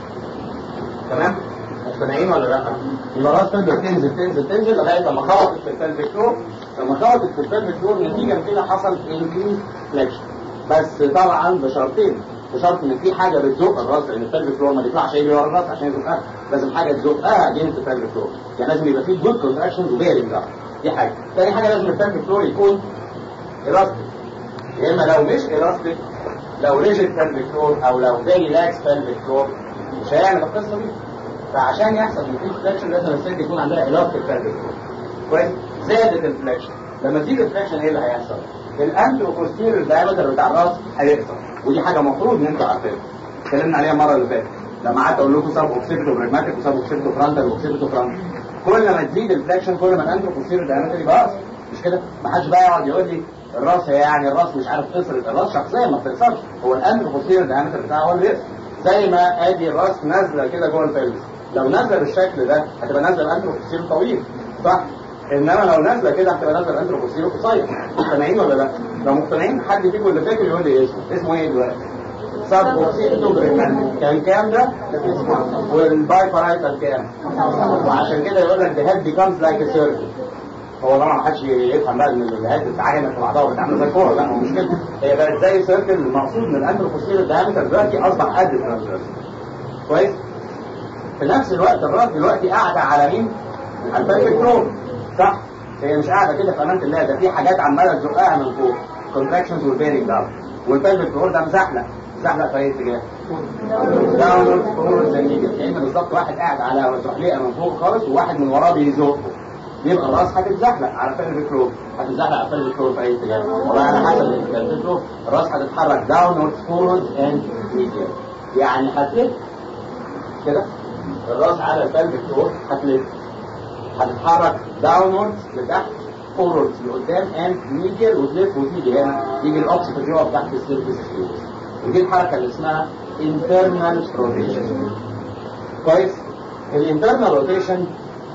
تمام؟ مقتنعين ولا لا؟ يبقى راس تقدر تنزل تنزل تنزل لغايه لما خبطت في البلفيك فلور لما خبطت في البلفيك فلور نتيجه كده حصل انكريز فليكشن بس طبعا بشرطين بشرط ان في حاجه بتزق الراس لان البلفيك فلور ما بيطلعش يجري ورا الراس عشان يزقها لازم حاجه تزقها جنس البلفيك فلور يعني لازم يبقى في جود كونتراكشنز وبيرنج داون دي حاجه ثاني حاجه لازم البلفيك فلور يكون الاستيك يا اما لو مش الاستيك لو ريجيد بلفيك فلور او لو فيري لاكس بلفيك فلور مش هيعمل القصه دي فعشان يحصل انكريز فليكشن لازم الست يكون عندها الاستيك بلفيك فلور كويس زادت الفليكشن لما تزيد الفليكشن ايه اللي هيحصل؟ الانترو بوستيريور دايمتر بتاع الراس هيقصر ودي حاجه المفروض ان انتوا عارفينها اتكلمنا عليها المره اللي فاتت لما قعدت اقول لكم سب اوكسيبيتو بريجماتيك وسب اوكسيبيتو فرونتال واوكسيبيتو فرونتال كل ما تزيد الفليكشن كل ما الانترو بوستيريور دايمتر يبقى اقصر مش كده؟ ما حدش بقى يقعد يقول لي الراس هي يعني الراس مش عارف قصرت الراس شخصيا ما بتقصرش هو الانترو بوستيريور دايمتر بتاعها هو اللي يقصر زي ما ادي الراس نازله كده جوه البلس لو نازله بالشكل ده هتبقى نازله الانترو بوستيريور طويل صح؟ انما لو نازله كده هتبقى نازله الانترو بوستيريور قصير مقتنعين ولا لا؟ لو مقتنعين حد فيكم اللي فاكر يقول لي اسمه اسمه ايه دلوقتي؟ سب اوكسيتو بريكاندي كان كام ده؟ والباي بارايتال كام؟ وعشان كده يقول لك the head becomes like a circle هو طبعا ما حدش يفهم بقى ان الهاد بتتعامل في بعضها وبتتعامل زي الكوره لا هو مش كده هي بقت زي سيركل المقصود من الانتروفوسيل الدايمتر دلوقتي اصبح قد الترانسفيرس كويس في نفس الوقت الراس دلوقتي قاعده على مين؟ على البلفيك فلور صح؟ هي مش قاعده كده في امان الله ده في حاجات عماله تزقها من فوق كونتراكشنز والبيرنج داون والبلفيك فلور ده مزحلق مزحلق في اي اتجاه؟ داونورد فورورد زي كده كان بالظبط واحد قاعد على زحليقه من فوق خالص وواحد من وراه بيزقه يبقى الراس هتتزحلق على فلفيك فلور هتتزحلق على فلفيك فلور في اي اتجاه والله على حسب الفلفيك فلور الراس هتتحرك داونورد فورورد اند ميديال يعني هتلف كده الراس على الفلفيك فلور هتلف هتتحرك داونورد لتحت فورورد لقدام اند ميديال وتلف وتيجي هنا يجي الاوبسيت يقف تحت السيرفيس ودي الحركه اللي اسمها internal rotation كويس الانترنال روتيشن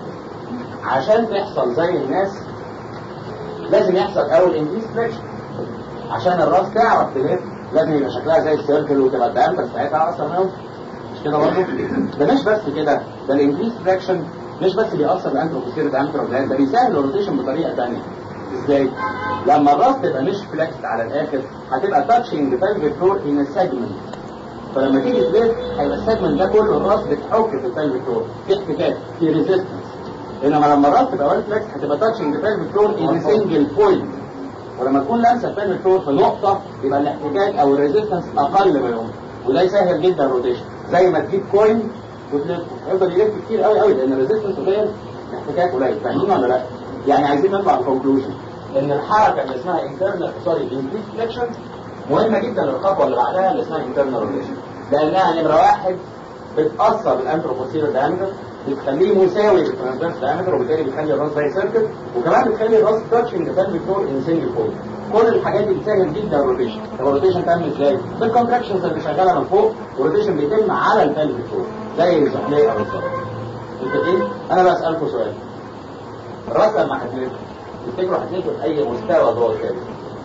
عشان تحصل زي الناس لازم يحصل اول انكريس فليكشن عشان الراس تعرف تلف لازم يبقى شكلها زي السيركل وتبقى الدايمتر بتاعتها اصلا منهم مش كده برضه ده مش بس كده ده الانكريس فليكشن مش بس بيأثر الانتروفوسير دايمتر ده بيسهل الروتيشن بطريقه ثانيه ازاي؟ لما الراس تبقى مش فليكسد على الاخر هتبقى تاتشنج pelvic فلور ان سيجمنت فلما تيجي تلف هيبقى السيجمنت ده كله الراس بتحك في pelvic فلور في احتكاك في ريزيستنس انما لما الراس تبقى ويل فليكس هتبقى تاتشنج pelvic فلور ان سنجل بوينت ولما تكون لامسه pelvic فلور في نقطه يبقى الاحتكاك او الريزيستنس اقل ما يمكن وده يسهل جدا الروتيشن زي ما تجيب كوين وتلف يفضل يلف كتير قوي قوي لان الريزيستنس قليل الاحتكاك قليل فاهمين ولا لا؟ يعني عايزين نطلع بكونكلوجن ان الحركه اللي اسمها internal سوري انكريس فليكشن مهمه جدا للخطوه اللي بعدها اللي اسمها internal روتيشن لانها نمره واحد بتاثر بالانتروبوسير دايمتر بتخليه مساوي للترانسفيرس دايمتر وبالتالي بتخلي الراس زي سيركل وكمان بتخلي الراس تاتشنج pelvic فلور ان سنجل بوينت كل الحاجات دي بتسهل جدا الروتيشن طب الروتيشن تعمل ازاي؟ بالكونتراكشنز اللي شغاله من فوق والروتيشن بيتم على البلفيك فلور زي الزحليقه بالظبط متفقين؟ انا بسالكم سؤال الراس لما هتلف تفتكروا هتلفوا في اي مستوى جوه الكبد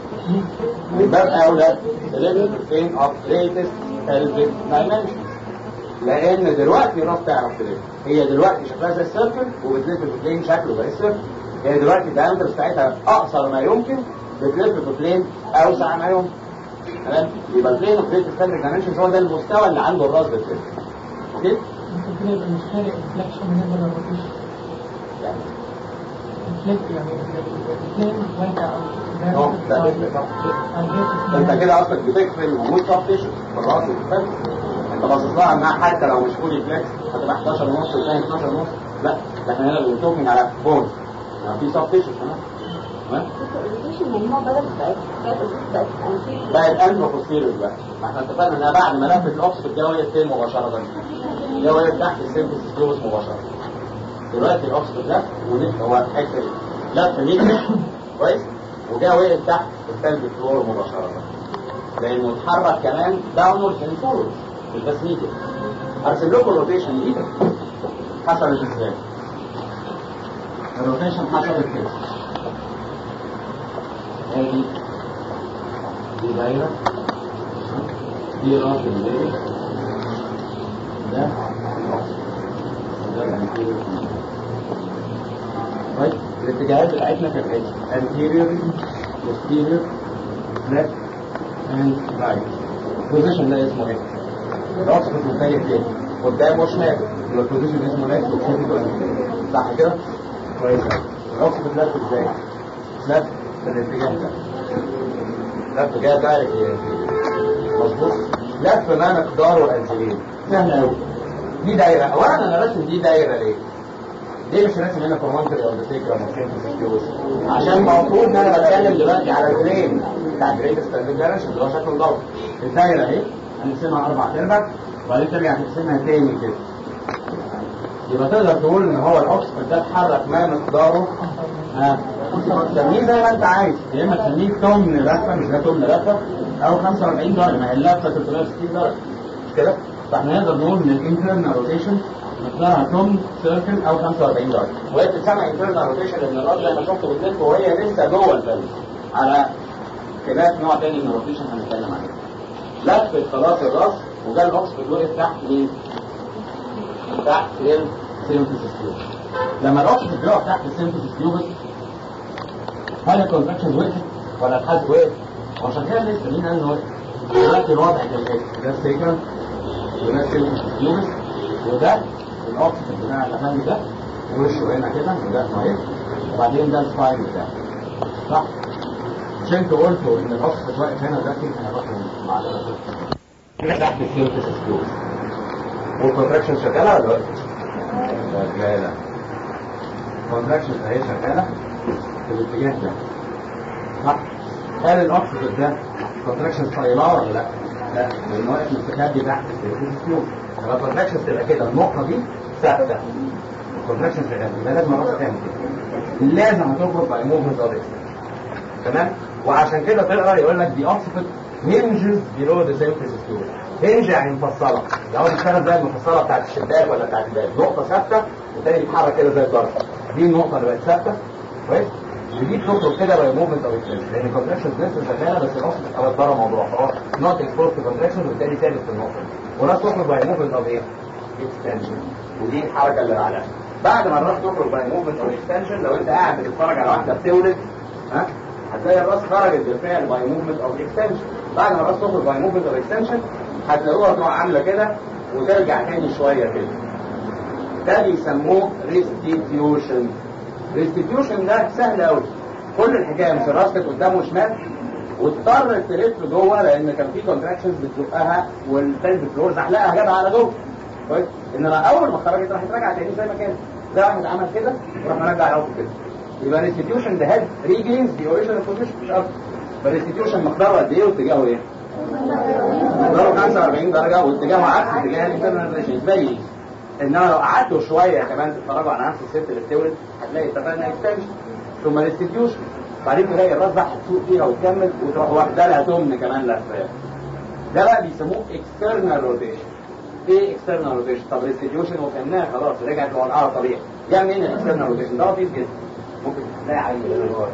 من باب اولى تلف فين اوف greatest pelvic dimension لان دلوقتي الراس تعرف تلف هي دلوقتي شكلها زي السيركل وبتلف في بلين شكله زي السيركل هي دلوقتي الدايمتر بتاعتها اقصر ما يمكن بتلف في بلين اوسع ما يمكن تمام يبقى البلين اوف greatest pelvic dimension هو ده المستوى اللي عنده الراس بتلف اوكي ممكن كده يبقى مش فارق الفليكشن بالنسبه للروتيشن يعني الفليك يعني الاثنين وانت اه، ده بيفرق. انت كده اصلا بتقفل وجود سب تيشو في الراس والفك انت باصص لها انها حتى لو مش فولي فليكس هتبقى 11 ونص والثاني 12 ونص لا ده احنا هنا بنتوكن على بون يعني في سب تيشو كمان تمام الريليشن يعني هو بدل بقت بقت بقت أنسيب. بقت انفا بوستيريور بقى ما احنا اتفقنا انها بعد ما لفت الاوكس الجويه فين مباشره الجويه تحت السيمبس سكلوز مباشره دلوقتي الاوكس لف ولف هو الحته دي لف نجم كويس وجا وقف تحت الثلج فلور مباشره لانه اتحرك كمان داونورد اند فورورد مش بس نيجي هرسم لكم الروتيشن دي حصلت ازاي الروتيشن حصلت كده ادي دي دايره دي راس الليل ده ده الانتيريور طيب الاتجاهات بتاعتنا كانت ايه؟ anterior posterior left and right البوزيشن ده اسمه ايه؟ الاوكسفورد مختلف ليه؟ قدام وشمال يبقى البوزيشن اسمه ليفت اوكسفورد صح كده؟ كويس الاوكسفورد لف ازاي؟ لف في الاتجاه ده لف جاي دايركت مظبوط لف ما مقداره انزلين سهل قوي دي دايره اولا انا راسم دي دايره ليه؟ ليه مش راسم هنا كومنتري او ديتيجرام او عشان المفروض ان انا بتكلم دلوقتي على الفريم بتاع جريد ستاندرد دايركشن اللي هو شكل مدور الدايره اهي هنقسمها اربع ارباع وبعدين ترجع تقسمها تاني كده يبقى تقدر تقول ان هو الاوكسفورد ده اتحرك ما مقداره ها تسميه زي ما انت عايز يا اما تسميه تمن لفه مش ده تمن لفه او 45 درجه ما هي اللفه 360 درجه مش كده؟ فاحنا نقدر نقول ان الانترنال روتيشن مقدارها تمن سيركل او 45 درجه وهي بتسمى انترنال روتيشن لان الراجل لما شفته بتلف وهي لسه جوه البلد على خلاف نوع تاني من الروتيشن هنتكلم عليه لفت خلاص الراس وجا الاوكسفورد وقف تحت مين؟ تحت السيمفيسيس تيوبس لما الاوكسفورد بيقف تحت السيمفيسيس تيوبس هل الكونتراكشن وقفت ولا الحد وقف؟ وعشان كده لسه مين قال انه وقف؟ دلوقتي الوضع كان ايه؟ ده السيكرم وده السيمفيسيس تيوبس وده الاوكسفورد بتاع الافندي ده وشه هنا كده وده اسمه وبعدين ده السباين بتاعه صح؟ مش انتوا قلتوا ان الاوكسفورد واقف هنا ده كده هنروح مع الأسف. هنا تحت السيمفيسيس تيوبس والكونتراكشن شغاله ولا وقفت؟ شغاله كونتراكشن اهي شغاله في الاتجاه ده صح؟ هل الاوكسجين ده كونتراكشن صايلاه ولا لا؟ لا لانه واقف مستخبي تحت السيوم لما الكونتراكشن تبقى كده النقطه دي ثابته الكونتراكشن شغال يبقى لازم الراس تعمل كده لازم هتخرج باي موفمنت اوف تمام وعشان كده تقرا يقول لك دي اوكسفورد هنجز بيلو ذا سيمفيسيس تيوب هنج يعني مفصله لو بتشتغل زي المفصله بتاعت الشباك ولا بتاعت الباب نقطه ثابته والتاني بيتحرك كده زي الضرب دي النقطه اللي بقت ثابته كويس ودي بتخرج كده باي موفمنت اوف لان الكونتراكشن لسه شغاله بس الاوكسفورد او بره موضوع فهو نوت اكسبورت كونتراكشن وبالتالي ثابت في النقطه دي وراس تخرج باي موفمنت اوف ايه؟ اكستنشن ودي الحركه اللي بعدها بعد ما الراس تخرج باي موفمنت اوف اكستنشن لو انت قاعد بتتفرج على واحده بتولد ها هتلاقي الراس خرجت بالفعل باي موفمنت اوف اكستنشن بعد ما الراس تخرج باي موفمنت اوف اكستنشن هتلاقوها تروح عامله كده وترجع تاني شويه كده ده بيسموه ريستيتيوشن ريستيتيوشن ده سهل قوي كل الحكايه مش الراس كانت قدام وشمال واضطرت تلف جوه لان كان في كونتراكشنز بتزقها والفيلد فلور زحلقها جابها على جوه كويس انما اول ما خرجت راحت راجعه تاني زي ما كانت زي واحد عمل كده وراح مرجع الاول كده يبقى ريستيتيوشن ده هاد ريجينز دي اوريجينال بوزيشن مش اكتر فالريستيتيوشن مقداره قد ايه واتجاهه ايه؟ مقداره 45 درجه واتجاهه عكس اتجاه الانترنال ريشن زي انما لو قعدتوا شويه كمان تتفرجوا على نفس الست اللي بتولد هتلاقي اتفقنا اكستنشن ثم ريستيتيوشن بعدين تلاقي الراس بقى هتسوق فيها وتكمل وتروح واخده لها تمن كمان لفه ده بقى بيسموه اكسترنال روتيشن ايه اكسترنال روتيشن طب ريستيتيوشن وفهمناها خلاص رجعت لوضعها طبيعي جاء منين الاكسترنال روتيشن ده لطيف جدا ممكن تلاقي عين كده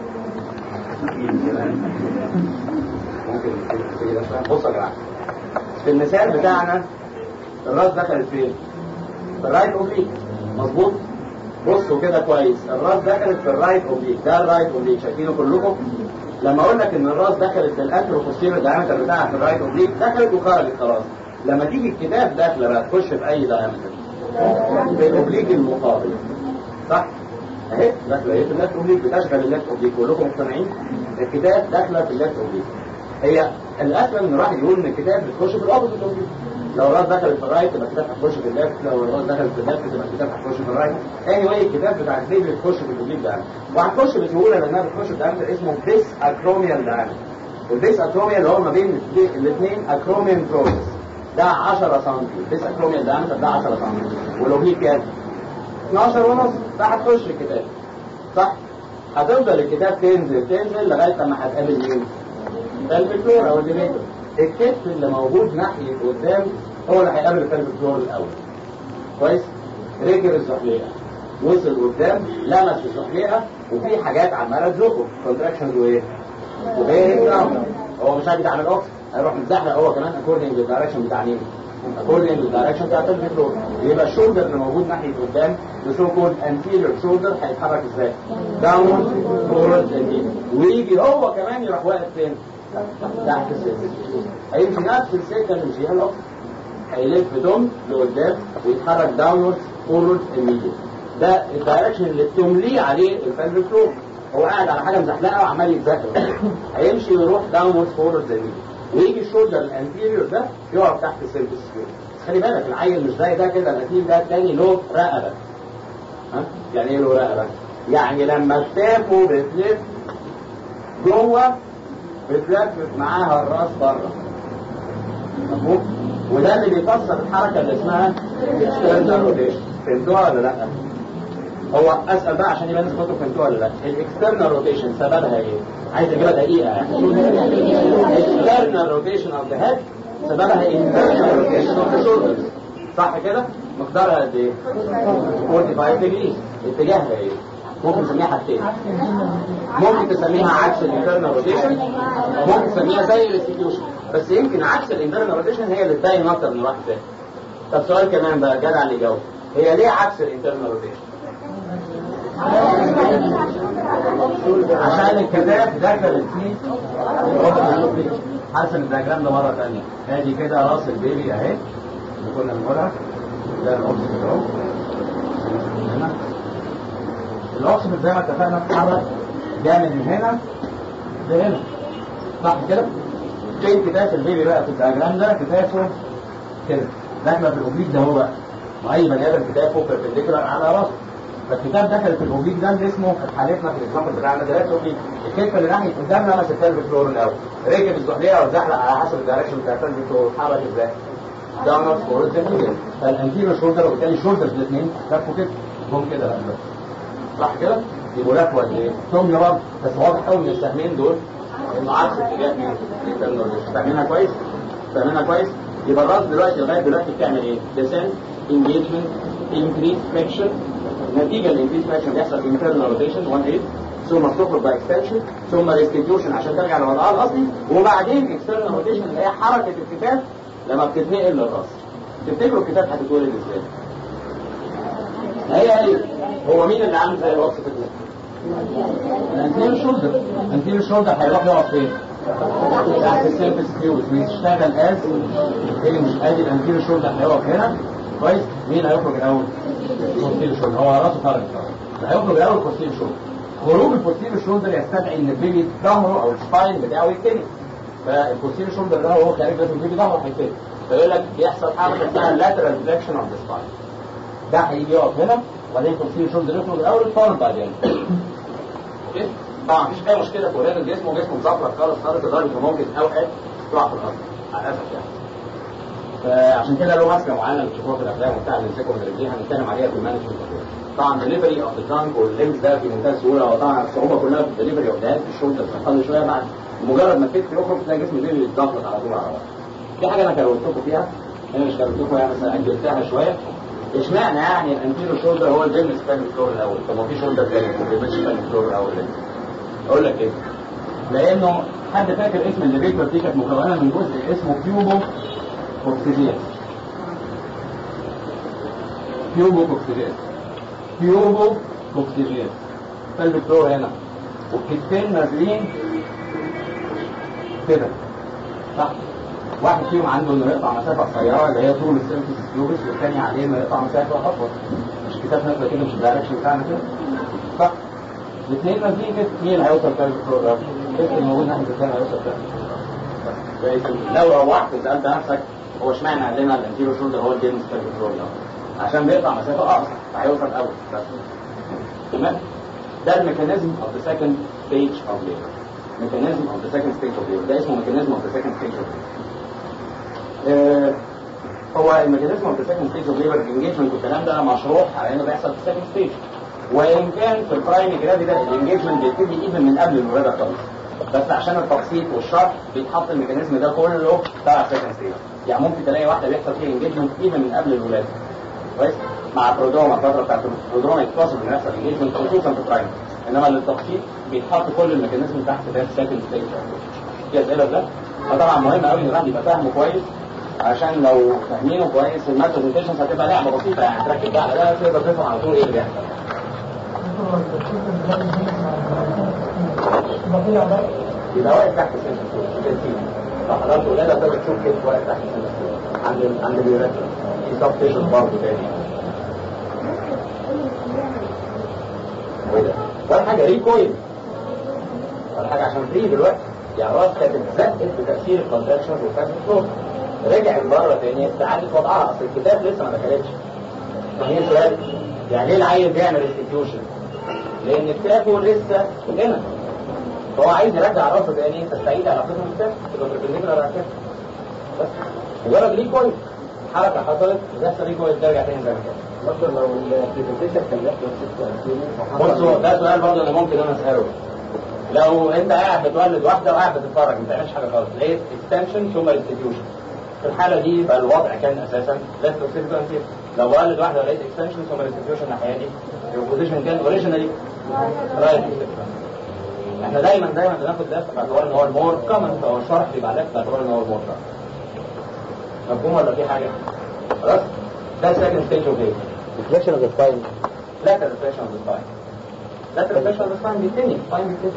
ممكن بص يا جماعه في المثال بتاعنا الراس دخلت فين؟ في الرايت اوبليك مظبوط بصوا كده كويس الراس دخلت في الرايت اوبليك ده الرايت اوبليك شايفينه كلكم لما اقول لك ان الراس دخلت بالانتروفوسير الدايمتر بتاعها في الرايت اوبليك دخلت وخرجت خلاص لما تيجي الكتاب داخله بقى تخش في اي دايمتر في الاوبليك المقابل صح اهي داخله ايه في الليفت اوبليك بتشغل الليفت اوبليك كلكم مقتنعين الكتاب داخله في الليفت اوبليك هي الاسلم ان الواحد يقول ان الكتاب بتخش في الاوبوزيت اوبليك لو الراس دخلت في الرايت يبقى الكتاب هتخش في الليفت لو الراس دخلت في الليفت يبقى الكتاب هتخش في الرايت اني واي الكتاب بتاع البيبي بتخش في الاوبليك ده وهتخش بسهوله لانها بتخش في دايمتر اسمه بيس اكروميال دايمتر والبيس اكروميال اللي هو ما بين الاثنين اكروميان بروسس ده 10 سم البيس اكروميال دايمتر ده 10 سم والاوبليك كام 12 ونص ده هتخش الكتاب صح هتفضل الكتاب تنزل تنزل لغايه لما هتقابل مين الفلور او الديميتر الكتف اللي موجود ناحيه قدام هو اللي هيقابل الفلور فلور الاول كويس رجل الزحليقه وصل قدام لمس الزحليقه وفي حاجات عماله تزقه كونتراكشنز وايه وغير هو مش هيجي على الاوكس هيروح متزحلق هو كمان اكوردنج للدايركشن بتاع مين اكوردنج للدايركشن بتاع الفلور فلور يبقى الشولدر اللي موجود ناحيه قدام بسو كولد انتيريور شولدر هيتحرك ازاي داونورد فورورد انتيريور ويجي هو كمان يروح واقف فين تحت السلسلة هيمشي نفس السكة اللي مشيها له هيلف دم لقدام ويتحرك داونورد فورورد الميديا ده الدايركشن اللي بتمليه عليه الفالف فلور هو قاعد على حاجه مزحلقه وعمال يتزحلق هيمشي ويروح داونورد فورورد الميديا ويجي الشولدر الانتيريور ده يقف تحت السيرفيس خلي بالك العيل مش زي ده كده القتيل ده التاني له رقبه ها يعني ايه له رقبه؟ يعني لما كتافه بتلف جوه بتلفف معاها الراس بره مفهوم وده اللي بيفسر الحركه اللي اسمها اكسترنال روتيشن فهمتوها ولا لا هو اسال بقى عشان يبان اسمكم فهمتوها ولا لا الاكسترنال روتيشن سببها ايه عايز اجيبها دقيقه يعني اكسترنال روتيشن اوف ذا هيد سببها internal روتيشن اوف ذا شولدرز صح كده مقدارها قد ايه 45 ديجري اتجاهها ايه ممكن نسميها حاجتين عكس الجنة ممكن تسميها عكس الانترنال روتيشن ممكن تسميها زي الاستيتيوشن بس يمكن عكس الانترنال روتيشن هي اللي تبين اكتر من واحد تاني طب سؤال كمان بقى جدع اللي يجاوب هي ليه عكس الانترنال روتيشن عشان الكتاب دخلت فيه حسن الدياجرام ده مره ثانيه ادي كده راس البيبي اهي اللي كنا بنقولها ده الاوكسجين اهو هنا. الاوكسجين زي ما اتفقنا اتحرك جاي من هنا لهنا صح كده؟ فين كتاف البيبي بقى في الدياجرام ده كتافه كده داخله في الاوبليك ده هو بقى واي بني ادم كتافه بيربنديكولار على راسه فالكتاب دخل في الاوبليك ده اللي اسمه في حالتنا في الاكزامبل بتاعنا ده اوبليك الكتف اللي ناحيه قدامنا ماسك البيك فلور الاول ركب الزحليه او الزحلق على حسب الدايركشن بتاع البيك فلور اتحرك ازاي؟ داون فورورد زي فالانتيريور شولدر وبالتالي الشولدرز الاثنين لفوا كده هم كده لا بس صح كده؟ يبقوا لفوا قد ايه؟ ثم يا بس واضح قوي من السهمين دول انه عكس اتجاه مين؟ فاهمينها كويس؟ فاهمينها كويس؟ يبقى الراس دلوقتي لغايه دلوقتي بتعمل ايه؟ descent engagement increase friction نتيجه للانكريس friction بيحصل internal rotation 1 8 ثم بتخرج باي اكستنشن ثم ريستيتيوشن عشان ترجع لوضعها الاصلي وبعدين اكسترنال روتيشن اللي هي حركه الكتاب لما بتتنقل للراس تفتكروا الكتاب هتتولد ازاي؟ هي هي هو مين اللي عامل زي الوصف كده؟ الانتيريور شولدر الانتيريور شولدر هيروح يقف فين؟ تحت السيرفيس فيوز بيشتغل از ايه مش ادي الانتيريور شولدر هيقف هنا كويس مين هيخرج الاول؟ البوستيريور شولدر هو راسه خرج اللي هيخرج الاول البوستيريور شولدر خروج البوستيريور شولدر يستدعي ان البيبي ظهره او السباين بتاعه يتني فالبوستيريور شولدر ده وهو خارج لازم البيبي ظهره هيتني فيقول لك يحصل حركه اسمها lateral flexion of the spine ده هيجي يقف هنا وبعدين البوستيريور شولدر يخرج الاول فورد بعدين اوكي طبعا مفيش اي مشكله في ولاد الجسم وجسمه مزفلط خالص خالص لدرجه انه ممكن اوقات تقع في الارض على الاسف يعني فعشان كده له ماسكه معينه اللي بتشوفوها في الافلام وبتاع اللي بيمسكوا من رجليه هنتكلم عليها في المانجمنت طبعا دليفري اوف ذا ترانك والليمز ده في منتهى السهوله وطبعا الصعوبه كلها في الدليفري اوف ذا في الشولدر بتقل شويه بعد مجرد ما الكتف يخرج تلاقي جسم البيبي يتضغط على طول على بعض في حاجه انا كروتكم فيها انا مش كروتكم يعني بس اجلتها شويه اشمعنى يعني الانتيرو شولدر هو البيلم سبان فلور الاول طب ما في شولدر تاني ما بيلمش سبان فلور الاول ليه؟ اقول لك ايه لانه حد فاكر اسم الليبيكتور دي كانت مكونه من جزء اسمه كيوبو كوكسيدياس كيوبو كوكسيدياس كيوبو كوكسيدياس فالفلور هنا والكتفين نازلين كده صح واحد فيهم عنده انه يقطع مسافه قصيره اللي هي طول السيرفيس كيوبس والثاني عليه انه يقطع مسافه اطول مش الكتاب نازله كده مش الدايركشن بتاعنا كده صح الاثنين نازلين كده مين اللي هيوصل تاني الفلور ده؟ الكتف الموجود ناحيه الثاني هيوصل تاني لو روحت وسالت نفسك هو اشمعنى عندنا الانتيرو شولدر هو الجيمس فلور ده؟ عشان بيقطع مسافه اقصر فهيوصل اول بس تمام ده الميكانيزم اوف ذا سكند ستيج اوف ليبر ميكانيزم اوف ذا سكند ستيج اوف ليبر ده اسمه ميكانيزم اوف ذا سكند ستيج اوف ليبر هو الميكانيزم اوف ذا سكند ستيج اوف ليبر الانجيجمنت والكلام ده مشروح على انه بيحصل في السكند ستيج وان كان في البرايم جرادي ده الانجيجمنت بيبتدي ايفن من قبل الولاده خالص بس عشان التبسيط والشرح بيتحط الميكانيزم ده كله تبع السكند ستيج يعني ممكن تلاقي واحده بيحصل فيها انجيجمنت ايفن من قبل الولاده كويس مع برودروما الفتره بتاعت البرودروما يتواصل ان يحصل انجيجمنت خصوصا في البرايم انما للتبسيط بيتحط كل الميكانيزم تحت ده السكند ستيج في اسئله ده فطبعا مهم قوي ان الواحد يبقى فاهمه كويس عشان لو فاهمينه كويس الماتريزيشنز هتبقى لعبه بسيطه يعني تركز بقى على ده تقدر تفهم على طول ايه اللي بيحصل يبقى واقف تحت سن السن فحضرتك ولاده تقدر تشوف كده واقف تحت سن السن عند ال- عند اليوريثرا في سب تيشن برضه تاني وده ولا حاجه ريكويل ولا حاجه عشان فري دلوقتي يعني راس كانت اتزقت بتاثير الكونتراكشن والفاست فلو رجعت بره تاني استعادت وضعها اصل الكتاب لسه ما دخلتش فاهمين سؤال يعني ليه العيل بيعمل انستتيوشن لان كتابه لسه هنا فهو عايز يرجع راسه تاني تستعيد علاقته بالكتاب تبقى بربنديكولار على الكتاب بس مجرد ريكويل حركه حصلت بيحصل ريكويل ترجع تاني زي ما كان مثلا لو البرزنتيشن كان بيحصل بصوا ده سؤال برضه انا ممكن انا اساله لو انت قاعد بتولد واحده وقاعد بتتفرج ما بتعملش حاجه خالص لقيت اكستنشن ثم انستتيوشن في الحاله دي يبقى الوضع كان اساسا ليفت اوكسيد لو بولد واحده ولقيت اكستنشن ثم انستتيوشن الناحيه دي البوزيشن كان اوريجينالي رايت احنا دايما دايما بناخد لفه باعتبار ان هو المور كومن فهو الشرح بيبقى لفه باعتبار ان هو المور كومن مفهوم ولا في حاجه؟ خلاص؟ ده second stage of age reflection of the spine لا reflection of the spine لا reflection of the spine بيتني spine بيتني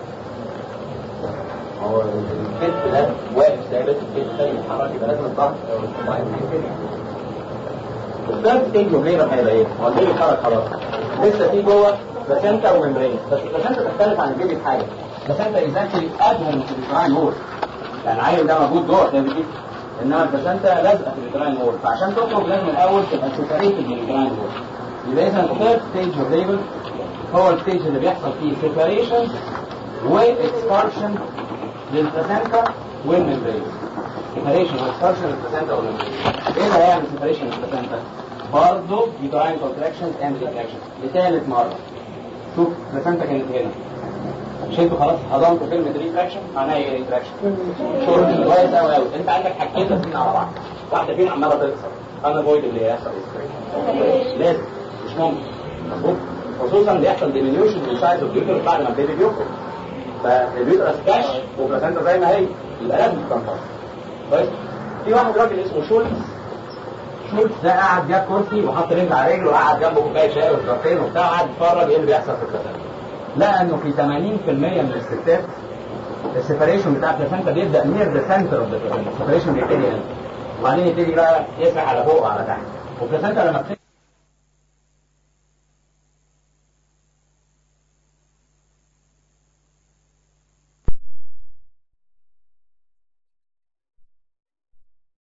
هو الكتف ده واقف ثابت الكتف الثاني متحرك يبقى لازم الضغط او السباين بيتني الثيرد ستيج اوف ليبر هيبقى ايه؟ هو البيبي خرج خلاص لسه في جوه بلاسنتا وممبرين بس البلاسنتا تختلف عن البيبي في حاجه البلاسنتا اكزاكتلي ادهم في الفراين وول يعني العيل ده موجود جوه خلي بالك انما البلاسنتا لازقه في الفراين وول فعشان تخرج لازم الاول تبقى سيبريتد من الفراين وول يبقى اذا الثيرد ستيج اوف ليبر هو الستيج اللي بيحصل فيه سيبريشن واكسبارشن للبلاسنتا والممبرين سيبريشن واكسبارشن للبلاسنتا والممبرين ايه اللي هيعمل سيبريشن للبلاسنتا؟ برضه يوتراين كونتراكشنز اند ريتراكشنز لثالث مره شوف البلاسنتا كانت هنا مش انتوا خلاص هضمتوا كلمه ريتراكشن معناها ايه ريتراكشن؟ شورت كويس قوي قوي انت عندك حاجتين داخلين على بعض واحده فينا عماله تكسر انا فويد اللي هيحصل لازم مش ممكن مظبوط خصوصا بيحصل ديمينيوشن من سايز البيوتر بعد ما البيبي بيخرج فالبيوتر كاش وبلاسنتا زي ما هي يبقى لازم تنفصل كويس في واحد راجل اسمه شولتز شولتز ده قاعد جاب كرسي وحط رجل على رجله وقعد جنبه كوبايه شاي وشرطين وبتاع وقعد يتفرج ايه اللي بيحصل في البلاسنتا لقى انه في 80% من الستات السيبريشن بتاع البلاسنتا بيبدا نير ذا سنتر اوف ذا السيبريشن بيبتدي هنا وبعدين يبتدي بقى يسرح على فوق وعلى تحت والبلاسنتا لما بتسرح